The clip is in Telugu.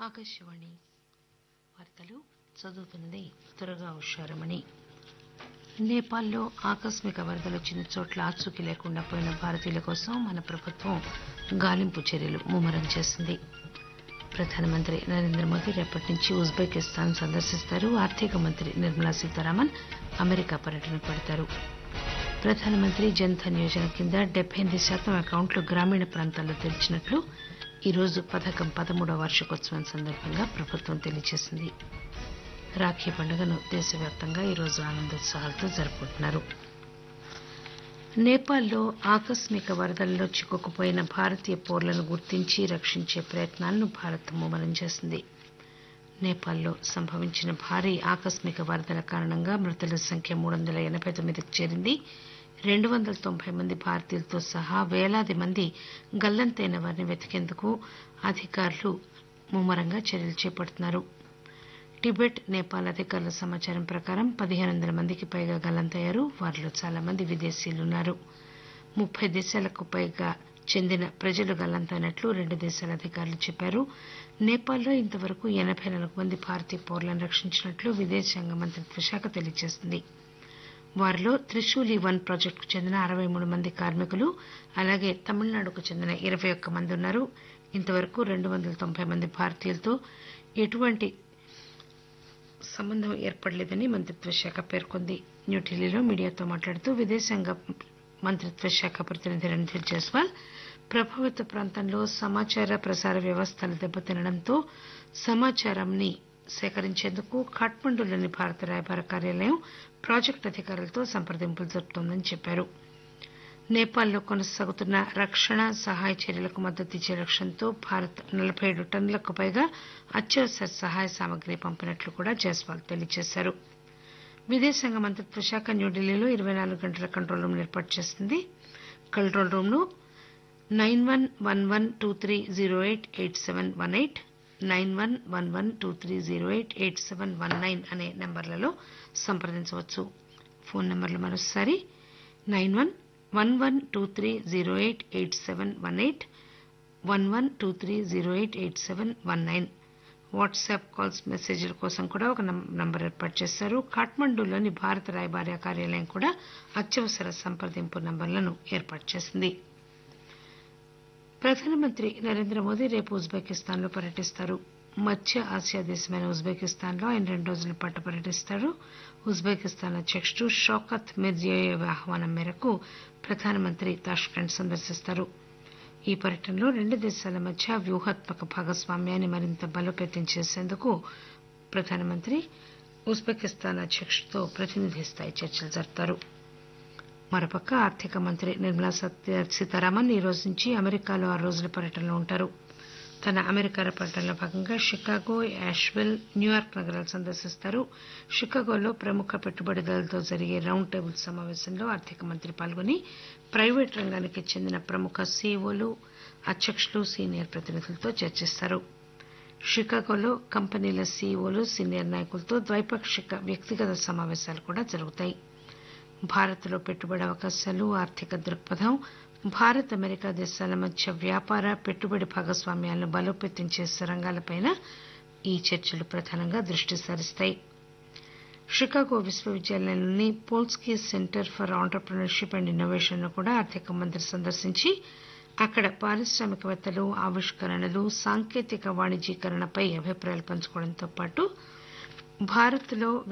ఆకాశవాణి వార్తలు చదువుతున్నది దుర్గా ఉషారమణి నేపాల్లో ఆకస్మిక వరదలొచ్చిన చోట్ల ఆచూకీ లేకుండా పోయిన భారతీయుల కోసం మన ప్రభుత్వం గాలింపు చర్యలు ముమ్మరం చేసింది ప్రధానమంత్రి నరేంద్ర మోదీ రేపటి నుంచి ఉజ్బెకిస్తాన్ సందర్శిస్తారు ఆర్థిక మంత్రి నిర్మలా సీతారామన్ అమెరికా పర్యటనకు పెడతారు ప్రధానమంత్రి జన్ ధన్ యోజన కింద డెబ్బై ఎనిమిది శాతం అకౌంట్లు గ్రామీణ ప్రాంతాల్లో తెరిచినట్లు ఈరోజు పథకం పదమూడవ వార్షికోత్సవం సందర్భంగా ప్రభుత్వం తెలియజేసింది రాఖీ పండుగను దేశవ్యాప్తంగా ఈరోజు ఆనందోత్సాహాలతో జరుపుకుంటున్నారు నేపాల్లో ఆకస్మిక వరదల్లో చిక్కుకుపోయిన భారతీయ పౌరులను గుర్తించి రక్షించే ప్రయత్నాలను భారత్ ముమ్మరం చేసింది నేపాల్లో సంభవించిన భారీ ఆకస్మిక వరదల కారణంగా మృతుల సంఖ్య మూడు వందల ఎనబై తొమ్మిదికి చేరింది రెండు వందల తొంభై మంది భారతీయులతో సహా పేలాది మంది గల్లంతైన వారిని వెతికేందుకు అధికారులు ముమ్మరంగా చర్యలు చేపడుతున్నారు టిబెట్ నేపాల్ అధికారుల సమాచారం ప్రకారం పదిహేను వందల మందికి పైగా గల్లంతయ్యారు వారిలో చాలా మంది విదేశీయులున్నారు ముప్పై దేశాలకు పైగా చెందిన ప్రజలు గల్లంతైనట్లు రెండు దేశాల అధికారులు చెప్పారు నేపాల్లో ఇంతవరకు ఎనబై నాలుగు మంది భారతీయ పౌరులను రక్షించినట్లు విదేశాంగ మంత్రిత్వ శాఖ తెలియజేసింది వారిలో త్రిశూలి వన్ ప్రాజెక్టుకు చెందిన అరవై మూడు మంది కార్మికులు అలాగే తమిళనాడుకు చెందిన ఇరవై ఒక్క మంది ఉన్నారు ఇంతవరకు రెండు వందల తొంభై మంది భారతీయులతో ఎటువంటి సంబంధం ఏర్పడలేదని మంత్రిత్వ శాఖ పేర్కొంది న్యూఢిల్లీలో మీడియాతో మాట్లాడుతూ విదేశాంగ మంత్రిత్వ శాఖ ప్రతినిధి రణ్ధీర్ జైస్వాల్ ప్రభావిత ప్రాంతంలో సమాచార ప్రసార వ్యవస్థలు దెబ్బతినడంతో సమాచారాన్ని సేకరించేందుకు ఖాట్మండులోని భారత రాయబార కార్యాలయం ప్రాజెక్టు అధికారులతో సంప్రదింపులు జరుపుతోందని చెప్పారు నేపాల్లో కొనసాగుతున్న రక్షణ సహాయ చర్యలకు మద్దతిచ్చే లక్ష్యంతో భారత్ నలబై ఏడు టన్నులకు పైగా అత్యవసర సహాయ సామగ్రి పంపినట్లు కూడా జైస్వాల్ తెలియజేశారు విదేశాంగ మంత్రిత్వ శాఖ న్యూఢిల్లీలో ఇరవై నాలుగు గంటల కంట్రోల్ రూమ్ ఏర్పాటు చేసింది కంట్రోల్ రూమ్ ను nine one one one two three zero eight eight seven one eight nine one one one two three zero eight eight seven one nine అనే నంబర్లలో సంప్రదించవచ్చు ఫోన్ నంబర్లు మరోసారి nine one one one two three zero eight eight seven one eight one one two three zero eight eight seven one nine WhatsApp calls మెసేజ్ల కోసం కూడా ఒక నంబర్ ఏర్పాటు చేశారు ఖాట్మండూలోని భారత రాయబార కార్యాలయం కూడా అత్యవసర సంప్రదింపు నంబర్లను ఏర్పాటు చేసింది ప్రధానమంత్రి నరేంద్ర మోదీ రేపు ఉజ్బెకిస్తాన్లో పర్యటిస్తారు మధ్య ఆసియా దేశమైన ఉజ్బెకిస్తాన్లో ఆయన రెండు రోజుల పాటు పర్యటిస్తారు ఉజ్బెకిస్తాన్ అధ్యకుడు షౌకత్ మిర్జియోయేవ్ ఆహ్వానం మేరకు ప్రధానమంత్రి తాష్కెంట్ సందర్శిస్తారు ఈ పర్యటనలో రెండు దేశాల మధ్య వ్యూహాత్మక భాగస్వామ్యాన్ని మరింత బలోపేతం చేసేందుకు ప్రధానమంత్రి ఉజ్బెకిస్తాన్ అధ్యకుడితో ప్రతినిధి స్థాయి చర్చలు జరుపుతారు మరోపక్క ఆర్థిక మంత్రి నిర్మలా సీతారామన్ ఈ రోజు నుంచి అమెరికాలో ఆరు రోజుల పర్యటనలో ఉంటారు తన అమెరికా పర్యటనలో భాగంగా షికాగో యాష్విల్ న్యూయార్క్ నగరాలు సందర్శిస్తారు షికాగోలో ప్రముఖ పెట్టుబడిదారులతో జరిగే రౌండ్ టేబుల్ సమావేశంలో ఆర్థిక మంత్రి పాల్గొని ప్రైవేటు రంగానికి చెందిన ప్రముఖ సీఈఓలు అధ్యకులు సీనియర్ ప్రతినిధులతో చర్చిస్తారు షికాగోలో కంపెనీల సీఈఓలు సీనియర్ నాయకులతో ద్వైపాక్షిక వ్యక్తిగత సమావేశాలు కూడా జరుగుతాయి భారత్లో పెట్టుబడి అవకాశాలు ఆర్థిక దృక్పథం భారత్ అమెరికా దేశాల మధ్య వ్యాపార పెట్టుబడి భాగస్వామ్యాలను బలోపేతం చేసే రంగాలపై ఈ చర్చలు ప్రధానంగా దృష్టి సారిస్తాయి షికాగో విశ్వవిద్యాలయంలోని Polsky centre for entrepreneurship and innovation ను కూడా ఆర్థిక మంత్రి సందర్శించి అక్కడ పారిశ్రామికవేత్తలు ఆవిష్కరణలు సాంకేతిక వాణిజ్యీకరణపై అభిప్రాయాలు పంచుకోవడంతో పాటు భారత్లో